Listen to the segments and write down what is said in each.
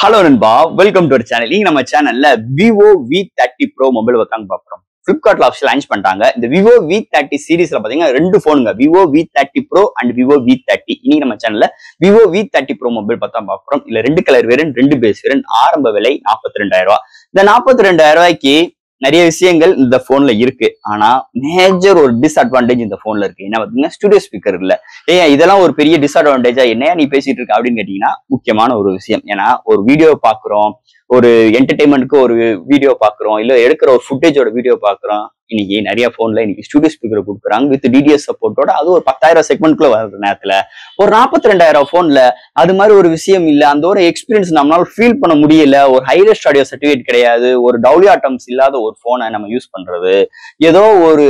hello நண்பா welcome to channel நீங்க நம்ம சேனல்ல Vivo V thirty pro mobile வைக்காங்க பாக்குறோம் பிளிப்கார்ட்ல ஆப்ஷன் லான்ச் பண்ணிட்டாங்க இந்த விவோ வி தேர்ட்டி சீரிஸ்ல பாத்தீங்கன்னா ரெண்டு போனுங்க Vivo V thirty pro and Vivo V thirty இன்னைக்கு நம்ம சேனல்ல Vivo V thirty pro mobile பார்த்தா பாக்குறோம் இல்ல ரெண்டு கலர் வேரியன்ட் ரெண்டு பேஸ் வேரியன்ட் ஆரம்ப விலை நாற்பத்தி ரெண்டாயிரம் ரூபாய் இந்த நாற்பத்தி ரெண்டாயிரம் ரூபாய்க்கு நிறைய விஷயங்கள் இந்த போன்ல இருக்கு ஆனா மேஜர் ஒரு டிஸ்அட்வான்டேஜ் இந்த போன்ல இருக்கு என்ன பாத்தீங்கன்னா ஸ்டுடியோ ஸ்பீக்கர் இல்ல ஏன் இதெல்லாம் ஒரு பெரிய டிஸ்அட்வான்டேஜா என்னையா நீ பேசிட்டு இருக்க அப்படின்னு கேட்டீங்கன்னா முக்கியமான ஒரு விஷயம் ஏன்னா ஒரு வீடியோ பாக்குறோம் ஒரு என்டர்டைன்மெண்ட்க்கு ஒரு வீடியோ பாக்குறோம் இல்ல எடுக்கிற ஒரு ஃபுட்டேஜோட வீடியோ பாக்குறோம் இன்னைக்கு நிறைய போன்ல இன்னைக்கு ஸ்டுடியோ ஸ்பீக்கர் கொடுக்குறாங்க வித் டிடிஎஸ் சப்போர்ட்டோட அது ஒரு பத்தாயிரம் செக்மெண்ட்குள்ள வர்ற நேரத்துல ஒரு நாற்பத்தி ரெண்டாயிரம் போன்ல அது மாதிரி ஒரு விஷயம் இல்ல அந்த ஒரு எக்ஸ்பீரியன்ஸ் நம்மளால ஃபீல் பண்ண முடியல ஒரு ஹைரஸ்ட் ஆடியோ சர்டிஃபிகேட் கிடையாது ஒரு டவுலி ஆட்டம்ஸ் இல்லாத ஒரு போனை நம்ம யூஸ் பண்றது ஏதோ ஒரு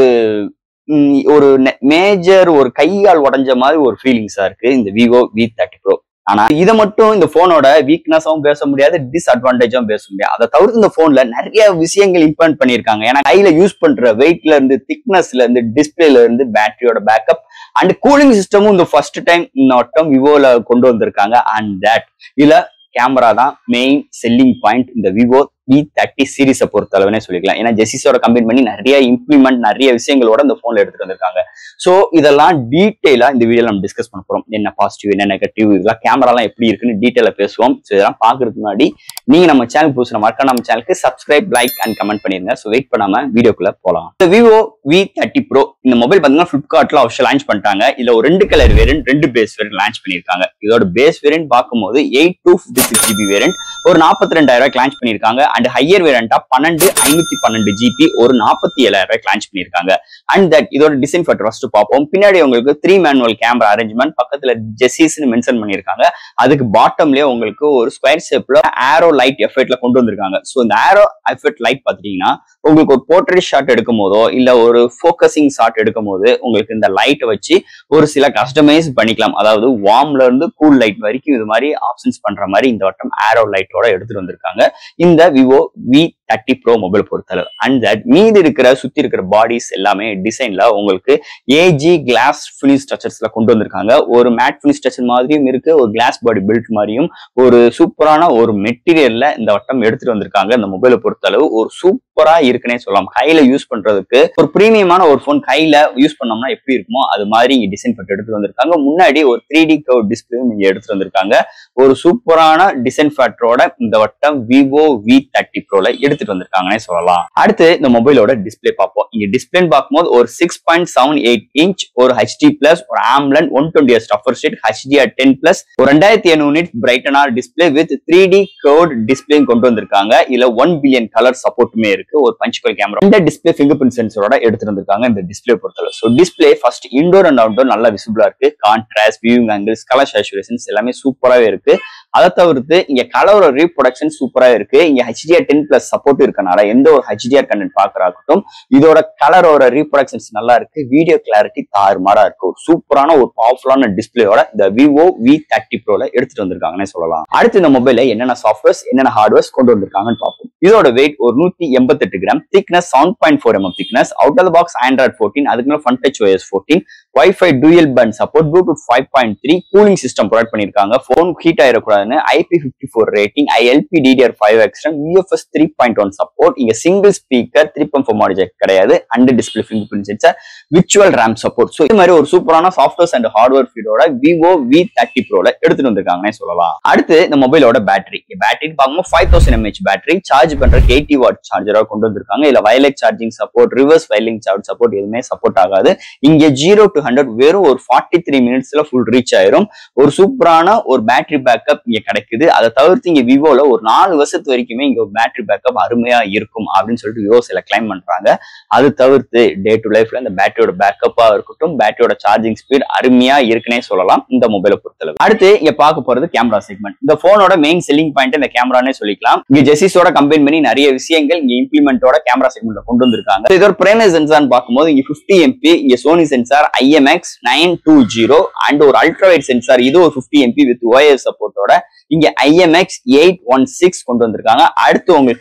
ம், ஒரு மேஜர் ஒரு கையால் உடைஞ்ச மாதிரி ஒரு ஃபீலிங்ஸா இருக்கு இந்த விவோ வி தேர்ட்டி ப்ரோ ஆனா இதை மட்டும் இந்த போனோட வீக்னஸும் பேச முடியாது டிஸ்அட்வான்டேஜும் பேச முடியாது அதை தவிர்த்து இந்த போன்ல நிறைய விஷயங்கள் இம்ப்ளிமெண்ட் பண்ணியிருக்காங்க ஏன்னா கையில யூஸ் பண்ற வெயிட்ல இருந்து திக்னஸ்ல இருந்து டிஸ்பிளேல இருந்து பேட்டரியோட பேக்கப் அண்ட் கூலிங் சிஸ்டமும் இந்த ஃபர்ஸ்ட் டைம் இந்த வட்டம் விவோல கொண்டு வந்திருக்காங்க அண்ட் தட் இதுல கேமரா தான் மெயின் செல்லிங் பாயிண்ட் இந்த விவோ வி தேர்ட்டி சீரிஸை பொறுத்த அளவுனே சொல்லிக்கலாம் ஏன்னா ஜெசிஸோட கம்பைன் பண்ணி நிறைய இம்ப்ளிமெண்ட் நிறைய விஷயங்களோட இந்த போன்ல எடுத்துட்டு வந்திருக்காங்க ஸோ இதெல்லாம் டீட்டெயிலா இந்த வீடியோல நம்ம டிஸ்கஸ் பண்ண போறோம் என்ன பாசிட்டிவ் என்ன நெகட்டிவ் இதெல்லாம் கேமராலாம் எப்படி இருக்குன்னு டீட்டெயில பேசுவோம் ஸோ இதெல்லாம் பாக்குறதுக்கு முன்னாடி நீங்க நம்ம சேனல் புதுசு மறக்காம நம்ம சேனலுக்கு சப்ஸ்கிரைப் லைக் அண்ட் கமெண்ட் பண்ணிருங்க ஸோ வெயிட் பண்ணாம வீடியோக்குள்ள போலாம் இந்த விவோ வி தேர்ட்டி ப்ரோ இந்த மொபைல் பாத்தீங்கன்னா பிளிப்கார்ட்ல ஆப்ஷன் லான்ச் பண்ணிட்டாங்க இதுல ஒரு ரெண்டு கலர் வேரியன்ட் ரெண்டு பேஸ் வேரியன்ட் லான்ச் பண்ணிருக்காங்க இதோட பேஸ் வேரியன்ட் பார்க்கும்போது eight two fifty six GB variant ஒரு நாற்பத்தி ரெண்டாயிரம் ரூபாய்க்கு லான்ச் பண்ணிருக்காங்க அண்ட் ஹையர் வேரியண்டா பன்னெண்டு ஐநூத்தி பன்னெண்டு ஜிபி ஒரு நாற்பத்தி ஏழாயிரம் ரூபாய்க்கு லான்ச் பண்ணிருக்காங்க அண்ட் தட் இதோட டிசைன் ஃபேக்டர் ஃபர்ஸ்ட் பார்ப்போம் பின்னாடி உங்களுக்கு த்ரீ மேனுவல் கேமரா அரேஞ்ச்மெண்ட் பக்கத்துல ஜெஸிஸ்னு மென்ஷன் பண்ணிருக்காங்க அதுக்கு பாட்டம்லயே உங்களுக்கு ஒரு ஸ்கொயர் ஷேப்ல ஆரோ லைட் எஃபெக்ட்ல கொண்டு வந்திருக்காங்க ஸோ இந்த ஆரோ எஃபெக்ட் லைட் பாத்தீங்கன்னா உங்களுக்கு ஒரு போர்ட்ரேட் ஷாட் எடுக்கும் போதோ இல்ல ஒரு ஃபோக்கஸிங் ஷாட் எடுக்கும் போது உங்களுக்கு இந்த லைட்டை வச்சு ஒரு சில கஸ்டமைஸ் பண்ணிக்கலாம் அதாவது வார்ம்ல இருந்து கூல் லைட் வரைக்கும் இது மாதிரி ஆப்ஷன்ஸ் பண்ற மாதிரி இந்த வட்டம் ஆரோ லைட்டோட எடுத்துட்டு வந்திருக்காங்க இந்த Vivo V thirty pro mobile பொறுத்தளவு அண்ட் தட் மீதி இருக்கிற சுத்தி இருக்கிற பாடிஸ் எல்லாமே டிசைன்ல உங்களுக்கு ஏஜி கிளாஸ் ஃபினிஷ் ஸ்ட்ரக்சர்ஸ்ல கொண்டு வந்திருக்காங்க ஒரு மேட் ஃபினிஷ் ஸ்ட்ரக்சர் மாதிரியும் இருக்கு ஒரு கிளாஸ் பாடி பில்ட் மாதிரியும் ஒரு சூப்பரான ஒரு மெட்டீரியல்ல இந்த வட்டம் எடுத்துட்டு வந்திருக்காங்க இந்த மொபைலை பொறுத்தளவு ஒரு சூப்பரா இருக்குன்னே சொல்லலாம் கையில யூஸ் பண்றதுக்கு ஒரு பிரீமியமான ஒரு ஃபோன் கையில யூஸ் பண்ணோம்னா எப்படி இருக்குமோ அது மாதிரி இங்க டிசைன் பண்ணி எடுத்துட்டு வந்திருக்காங்க முன்னாடி ஒரு த்ரீ டி கவ் டிஸ்பிளேயும் இங்க எடுத்துட்டு வந்திருக்காங்க ஒரு சூப்பரான டிசைன் ஃபேக்டரோட இந்த வட்டம் விவோ வி தேர்ட்டி ப்ரோல எடுத்துட்டு வந்திருக்காங்கன்னே சொல்லலாம் அடுத்து இந்த மொபைலோட டிஸ்பிளே பார்ப்போம் இங்க டிஸ்பிளேன்னு பார்க்கும்போது ஒரு six point seven eight inch ஒரு ஹெச்டி பிளஸ் ஒரு ஆம்லன் ஒன் டுவெண்ட்டி ஸ்டஃபர் ஸ்டேட் ஹெச்டிஆர் டென் பிளஸ் ஒரு ரெண்டாயிரத்தி ஐநூறு நிட் பிரைட்டனார் display with three D curved டிஸ்பிளேயும் கொண்டு வந்திருக்காங்க இதுல ஒன் பில்லியன் கலர் சப்போர்ட்டுமே இருக்கு ஒரு பஞ்சுக்கல் கேமரா இந்த டிஸ்பிளே ஃபிங்கர் பிரிண்ட் சென்சரோட எடுத்துட்டு வந்திருக்காங்க இந்த டிஸ்பிளே பொறுத்தவரை so display first indoor and outdoor நல்லா விசிபிளா இருக்கு contrast viewing angles colour saturations எல்லாமே சூப்பராகவே இருக்கு அதை தவிர்த்து இங்க கலரோட ரீப்ரொடக்ஷன் சூப்பரா இருக்கு இங்க ஹெச்டிஆர் டென் பிளஸ் சப்போர்ட் இருக்கனால எந்த ஒரு ஹெச்டிஆர் கண்டென்ட் பாக்குறாகட்டும் இதோட கலரோட ரீப்ரொடக்ஷன்ஸ் நல்லா இருக்கு வீடியோ கிளாரிட்டி தாறுமாறா இருக்கு ஒரு சூப்பரான ஒரு பவர்ஃபுல்லான டிஸ்பிளேயோட இந்த விவோ வி தேர்ட்டி ப்ரோல எடுத்துட்டு வந்திருக்காங்கன்னே சொல்லலாம் அடுத்து இந்த மொபைல என்னென்ன சாஃப்ட்வேர்ஸ் என்னென்ன ஹார்ட்வேர்ஸ் கொண்டு வந்திருக்காங்கன்னு பார்ப்போம் இதோட வெயிட் ஒரு நூத்தி எண்பத்தெட்டு gram thickness seven point four MM thickness out of box Android fourteen அதுக்கு மேலே Funtouch OS fourteen Wi-Fi dual band support Bluetooth five point three cooling system provide பண்ணிருக்காங்க ஃபோன் ஹீட் ஆயிடக்கூடாதுன்னு IP fifty four rating ILP DDR five extreme UFS three point one support இங்க single speaker three point four மாடி jack கிடையாது and display fingerprint sensor virtual RAM support so இது மாதிரி ஒரு சூப்பரான softwares and hardware ஃபீடோட Vivo V thirty ப்ரோல எடுத்துட்டு வந்திருக்காங்கன்னே சொல்லலாம் அடுத்து இந்த மொபைலோட பேட்டரி பேட்டரி பார்க்கும்போது five thousand mAh battery charge பண்றதுக்கு எயிட்டி வாட் சார்ஜரா கொண்டு வந்திருக்காங்க இல்ல வயலட் சார்ஜிங் சப்போர்ட் ரிவர்ஸ் வயலிங் சார்ஜ் சப்போர்ட் எதுவுமே சப்போர்ட் ஆகாது இங்க ஜீரோ டு ஹண்ட்ரட் வெறும் ஒரு ஃபார்ட்டி த்ரீ மினிட்ஸ்ல ஃபுல் ரீச் ஆயிரும் ஒரு சூப்பரான ஒரு பேட்டரி பேக்கப் இங்க கிடைக்குது அதை தவிர்த்து இங்க விவோல ஒரு நாலு வருஷத்து வரைக்குமே இங்க ஒரு பேட்டரி பேக்கப் அருமையா இருக்கும் அப்படின்னு சொல்லிட்டு விவோ சில கிளைம் பண்றாங்க அது தவிர்த்து டே டு லைஃப்ல இந்த பேட்டரியோட பேக்கப்பா இருக்கட்டும் பேட்டரியோட சார்ஜிங் ஸ்பீட் அருமையா இருக்குன்னே சொல்லலாம் இந்த மொபைலை பொறுத்தளவு அடுத்து இங்க பார்க்க போறது கேமரா செக்மெண்ட் இந்த போனோட மெயின் செல்லிங் பாயிண்ட் இந்த கேமரானே சொல்லிக்கலாம் இங்க ஜெசிஸோட கம்பைன் பண்ணி நிறைய விஷயங்கள் இங்க இம்ப்ளிமெண்டோட கேமரா செக்மெண்ட்ல கொண்டு வந்திருக்காங்க இதோட பிரைமரி சென்சார் பார்க்கும்போது இங்க 50 எம்பி இங்க Sony sensor IMX nine two zero and ஒரு அல்ட்ராவைட் சென்சார் இது ஒரு 50 எம்பி வித் ஓஎஸ் சப்போர்ட்டோட இங்க ஐஎம்எக்ஸ் எயிட் ஒன் சிக்ஸ் கொண்டு வந்திருக்காங்க அடுத்து உங்களுக்கு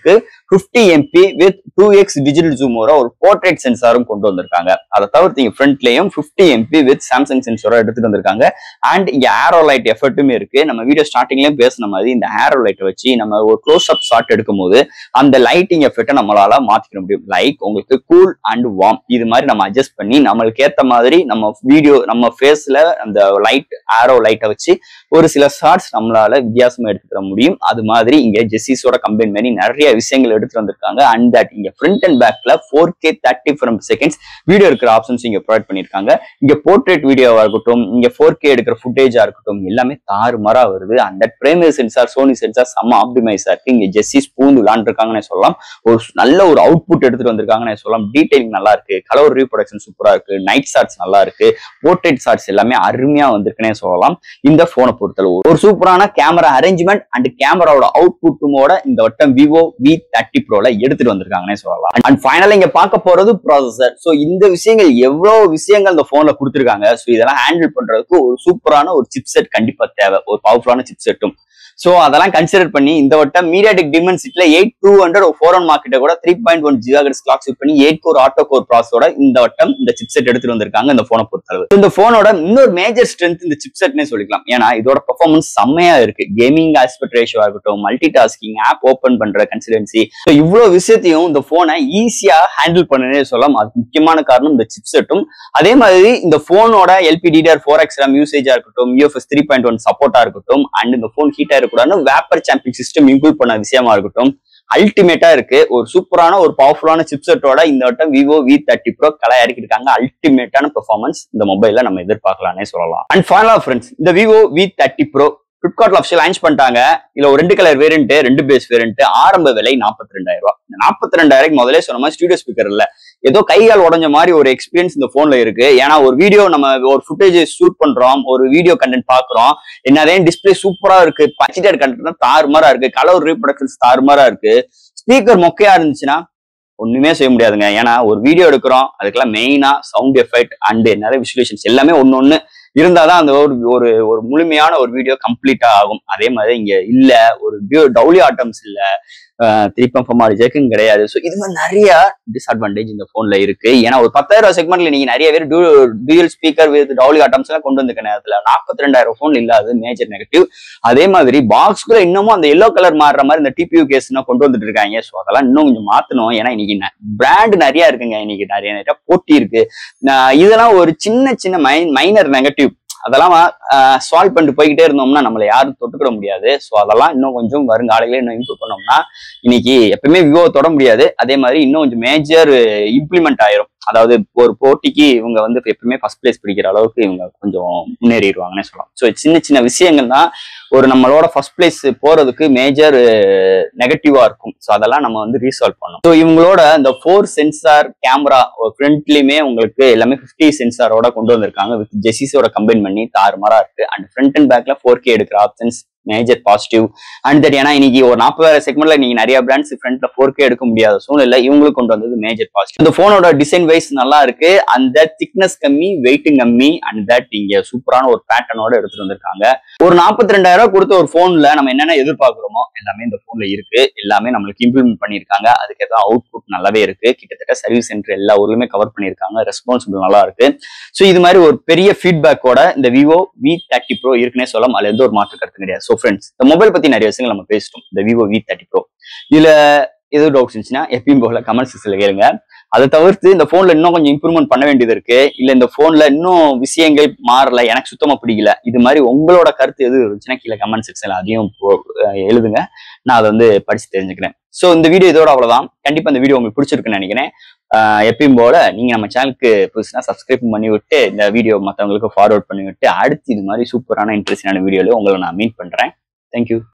fifty MP with two X digital ஜூமோட ஒரு போர்ட்ரேட் சென்சாரும் கொண்டு வந்திருக்காங்க அதை தவிர்த்து இங்க ஃப்ரண்ட்லயும் ஃபிஃப்டி எம்பி வித் சாம்சங் சென்சாரோட எடுத்துட்டு வந்திருக்காங்க அண்ட் இங்க ஏரோ லைட் எஃபர்ட்டுமே இருக்கு நம்ம வீடியோ ஸ்டார்டிங்லயும் பேசின மாதிரி இந்த ஏரோ லைட்டை வச்சு நம்ம ஒரு க்ளோஸ் அப் ஷாட் எடுக்கும் போது அந்த லைட்டிங் எஃபெக்ட்டை நம்மளால மாத்திக்க முடியும் லைக் உங்களுக்கு கூல் அண்ட் வார்ம் இது மாதிரி நம்ம அட்ஜஸ்ட் பண்ணி நம்மளுக்கு ஏத்த மாதிரி நம்ம வீடியோ நம்ம ஃபேஸ்ல அந்த லைட் ஏரோ லைட்டை வச்சு ஒரு சில ஷார்ட்ஸ் நம்மளால வித்தியாசமா எடுத்துக்கிற முடியும் அது மாதிரி இங்க ஜெஸ்ஸிஸோட கம்பெனி மாதிரி நிறைய விஷயங்கள் எடுத்துட்டு வந்திருக்காங்க அண்ட் தட் இங்க ஃப்ரண்ட் அண்ட் பேக்ல four K thirty from seconds video இருக்கிற ஆப்ஷன்ஸ் இங்க ப்ரொவைட் பண்ணிருக்காங்க இங்க போர்ட்ரேட் வீடியோவா இருக்கட்டும் இங்க ஃபோர் கே எடுக்கிற ஃபுட்டேஜா இருக்கட்டும் எல்லாமே தாறுமாறா வருது அந்த பிரேமியர் சென்சார் சோனி சென்சார் செம்ம ஆப்டிமைஸா இருக்கு இங்க ஜெஸ்ஸிஸ் பூந்து விளாண்டுருக்காங்கன்னு சொல்லலாம் ஒரு நல்ல ஒரு அவுட்புட் எடுத்துட்டு வந்திருக்காங்கன்னு சொல்லலாம் டீடைலிங் நல்லா இருக்கு கலர் ரீப்ரொடக்ஷன் சூப்பரா இருக்கு நைட் ஷாட்ஸ் நல்லா இருக்கு போர்ட்ரேட் ஷாட்ஸ் எல்லாமே அருமையா வந்திருக்குன்னே சொல்லலாம் இந்த போனை பொறுத்தளவு ஒரு சூப்பரான கேமரா அரேஞ்ச்மெண்ட் அண்ட் கேமராவோட அவுட்புட்டுமோட இந்த வட்டம் விவோ வி தேர்ட்டி ப்ரோல எடுத்துட்டு வந்திருக்காங்கன்னே சொல்லலாம் அண்ட் ஃபைனலா இங்க பார்க்க போறது ப்ராசஸர் ஸோ இந்த விஷயங்கள் எவ்வளவு விஷயங்கள் இந்த போன்ல கொடுத்துருக்காங்க ஸோ இதெல்லாம் ஹேண்டில் பண்றதுக்கு ஒரு சூப்பரான ஒரு சிப்செட் கண்டிப்பா தேவை ஒரு பவர்ஃபுல்லான சிப்செட்டும் ஸோ அதெல்லாம் கன்சிடர் பண்ணி இந்த வட்டம் மீடியாடெக் டிமென்சிட்டில எயிட் டூ ஹண்ட்ரட் ஒரு ஃபோர் ஒன் மார்க்கெட்டை கூட three point one gigahertz clock use பண்ணி எயிட் கோர் ஆட்டோ கோர் ப்ராசோட இந்த வட்டம் இந்த சிப்செட் எடுத்துட்டு வந்திருக்காங்க இந்த போனை பொறுத்தளவு இந்த போனோட இன்னொரு மேஜர் ஸ்ட்ரென்த் இந்த சிப்செட்னே சொல்லிக்கலாம் ஏன்னா இதோட பெர்ஃபார்மன்ஸ் செம்மையா இருக்கு கேமிங் ஆஸ்பெக்ட் ரேஷியோ இருக்கட்டும் மல்டி டாஸ்கிங் ஆப் ஓப்பன் பண்ற கன்சிடென்சி இவ்வளவு விஷயத்தையும் இந்த போனை ஈஸியா ஹேண்டில் பண்ணனே சொல்லலாம் அதுக்கு முக்கியமான காரணம் இந்த சிப்செட்டும் அதே மாதிரி இந்த போனோட LP DDR four X RAM யூசேஜா இருக்கட்டும் யூஎஃப்எஸ் த்ரீ பாயிண்ட் ஒன் சப்போர்ட்டா இருக்கட்டும் அண்ட் இந்த போன் ஹீட் ஆயிருக்கூடாது வேப்பர் சாம்பிங் சிஸ்டம் இன்க்ளூட் பண்ண விஷயமா இருக்கட்டும் அல்டிமேட்டா இருக்கு ஒரு சூப்பரான ஒரு பவர்ஃபுல்லான சிப்செட்டோட இந்த வட்டம் விவோ வி தேர்ட்டி ப்ரோ கலை இறக்கிருக்காங்க அல்டிமேட்டான பெர்ஃபார்மன்ஸ் இந்த மொபைல்ல நம்ம எதிர்பார்க்கலாம்னே சொல்லலாம் அண்ட் ஃபைனலா ஃப்ரெண்ட்ஸ் இந்த விவோ வி தேர்ட்டி ப்ரோ பிளிப்கார்ட்ல ஆப்ஷன் லான்ச் பண்ணிட்டாங்க இதுல ஒரு ரெண்டு கலர் வேரியன்ட் ரெண்டு பேஸ் வேரியன்ட் ஆரம்ப விலை நாற்பத்தி ரெண்டாயிரம் ரூபாய் இந்த நாற்பத்தி ரெண்டாயிரம் முதல்ல சொன்ன மாதிரி ஸ்டூடியோ ஸ்பீக்கர் இல்ல ஏதோ கைகால் உடஞ்ச மாதிரி ஒரு எக்ஸ்பீரியன்ஸ் இந்த போன்ல இருக்கு ஏன்னா ஒரு வீடியோ நம்ம ஒரு ஃபுட்டேஜ் ஷூட் பண்றோம் ஒரு வீடியோ கண்டென்ட் பாக்குறோம் என்னதே டிஸ்பிளே சூப்பரா இருக்கு பச்சிட்டர் கண்டென்ட் தாறுமாறா இருக்கு கலர் ரீப்ரொடக்ஷன்ஸ் தாறுமாறா இருக்கு ஸ்பீக்கர் மொக்கையா இருந்துச்சுன்னா ஒண்ணுமே செய்ய முடியாதுங்க ஏன்னா ஒரு வீடியோ எடுக்கிறோம் அதுக்கெல்லாம் மெயினா சவுண்ட் எஃபெக்ட் அண்ட் நிறைய விசுலேஷன்ஸ் எல்லாமே ஒன்னு ஒண்ணு இருந்தாதான் அந்த ஒரு ஒரு ஒரு முழுமையான ஒரு வீடியோ கம்ப்ளீட்டா ஆகும் அதே மாதிரி இங்க இல்ல ஒரு டவுலி ஆட்டம்ஸ் இல்ல திருப்பம் ஃபமாரி ஜெக்கும் கிடையாது ஸோ இது மாதிரி நிறைய டிஸ்அட்வான்டேஜ் இந்த போன்ல இருக்கு ஏன்னா ஒரு பத்தாயிரம் ரூபாய் செக்மெண்ட்ல நீங்க நிறைய பேர் dual speaker with Dolby Atmos எல்லாம் கொண்டு வந்திருக்க நேரத்துல நாற்பத்தி ரெண்டாயிரம் போன்ல இல்லாத மேஜர் நெகட்டிவ் அதே மாதிரி பாக்ஸ்குள்ள இன்னமும் அந்த எல்லோ கலர் மாறுற மாதிரி இந்த டிபியூ கேஸ் கொண்டு வந்துட்டு இருக்காங்க ஸோ அதெல்லாம் இன்னும் கொஞ்சம் மாத்தணும் ஏன்னா இன்னைக்கு பிராண்ட் நிறைய இருக்குங்க இன்னைக்கு நிறைய நிறைய போட்டி இருக்கு இதெல்லாம் ஒரு சின்ன சின்ன மைனர் நெகட்டிவ் அதெல்லாம் சால்வ் பண்ணிட்டு போய்கிட்டே இருந்தோம்னா நம்மளை யாரும் தொட்டுக்கிட முடியாது ஸோ அதெல்லாம் இன்னும் கொஞ்சம் வருங்காலையில இன்னும் இம்ப்ரூவ் பண்ணோம்னா இன்னைக்கு எப்பயுமே விவோ தொட முடியாது அதே மாதிரி இன்னும் கொஞ்சம் மேஜர் இம்ப்ளிமெண்ட் ஆயிரும் அதாவது ஒரு போட்டிக்கு இவங்க வந்து எப்பவுமே ஃபர்ஸ்ட் பிளேஸ் பிடிக்கிற அளவுக்கு இவங்க கொஞ்சம் முன்னேறிடுவாங்கன்னே சொல்லலாம் ஸோ சின்ன சின்ன விஷயங்கள் தான் ஒரு நம்மளோட ஃபர்ஸ்ட் பிளேஸ் போறதுக்கு மேஜர் நெகட்டிவா இருக்கும் ஸோ அதெல்லாம் நம்ம வந்து ரீசால்வ் பண்ணணும் ஸோ இவங்களோட இந்த ஃபோர் சென்சார் கேமரா ஃப்ரண்ட்லயுமே உங்களுக்கு எல்லாமே ஃபிஃப்டி சென்சாரோட கொண்டு வந்திருக்காங்க வித் ஜெசிஸோட கம்பைன் பண்ணி தாறுமாறா இருக்கு அண்ட் ஃப்ரண்ட் அண்ட் பேக்ல ஃபோர் கே எடுக்கிற options major positive and that ஏன்னா இன்னைக்கு ஒரு நாற்பதாயிரம் செக்மெண்ட்ல நீங்க நிறைய பிராண்ட்ஸ் ஃப்ரண்ட்ல ஃபோர் கே எடுக்க முடியாத சூழ்நிலை இவங்களுக்கு கொண்டு வந்தது மேஜர் பாசிட்டிவ் இந்த போனோட டிசைன் வைஸ் நல்லா இருக்கு அந்த திக்னஸ் கம்மி வெயிட்டும் கம்மி அண்ட் தட் இங்க சூப்பரான ஒரு பேட்டர்னோட எடுத்துட்டு வந்திருக்காங்க ஒரு நாற்பத்தி ரெண்டாயிரம் ரூபாய் கொடுத்த ஒரு போன்ல நம்ம என்னென்ன எதிர்பார்க்கிறோமோ எல்லாமே இந்த போன்ல இருக்கு எல்லாமே நம்மளுக்கு இம்ப்ளிமெண்ட் பண்ணியிருக்காங்க அதுக்கேற்ற அவுட்புட் நல்லாவே இருக்கு கிட்டத்தட்ட சர்வீஸ் சென்டர் எல்லா ஊர்லயுமே கவர் பண்ணியிருக்காங்க ரெஸ்பான்சிபிள் நல்லா இருக்கு ஸோ இது மாதிரி ஒரு பெரிய ஃபீட்பேக்கோட இந்த விவோ வி தேர்ட்டி ப்ரோ இருக்குன்னே சொல்லலாம் அதுல எந்த ஒரு மாற்று கருத்து கிடையாது ஸோ ஃப்ரெண்ட்ஸ் இந்த மொபைல் பத்தி நிறைய விஷயங்கள் நம்ம பேசிட்டோம் இந்த விவோ வி தேர்ட்டி ப்ரோ இதுல எதுவும் டவுட்ஸ் இருந்துச்சுன்னா எப்பயும் போல கமெண்ட் செக்ஷன்ல கேளுங்க அதை தவிர்த்து இந்த போன்ல இன்னும் கொஞ்சம் இம்ப்ரூவ்மெண்ட் பண்ண வேண்டியது இருக்கு இல்ல இந்த போன்ல இன்னும் விஷயங்கள் மாறல எனக்கு சுத்தமா பிடிக்கல இது மாதிரி உங்களோட கருத்து எது இருந்துச்சுன்னா கீழே கமெண்ட் செக்ஷன்ல அதையும் எழுதுங்க நான் அதை வந்து படிச்சு தெரிஞ்சுக்கிறேன் ஸோ இந்த வீடியோ இதோட அவ்வளவுதான் கண்டிப்பா இந்த வீடியோ உங்களுக்கு பிடிச்சிருக்குன்னு நினைக்கிறேன் எப்பயும் போல நீங்க நம்ம சேனலுக்கு புதுசுனா சப்ஸ்கிரைப் பண்ணி விட்டு இந்த வீடியோ மற்றவங்களுக்கு ஃபார்வர்ட் பண்ணி விட்டு அடுத்து இது மாதிரி சூப்பரான இன்ட்ரெஸ்டிங்கான வீடியோல உங்களை நான் மீட் பண்றேன் தேங்க்யூ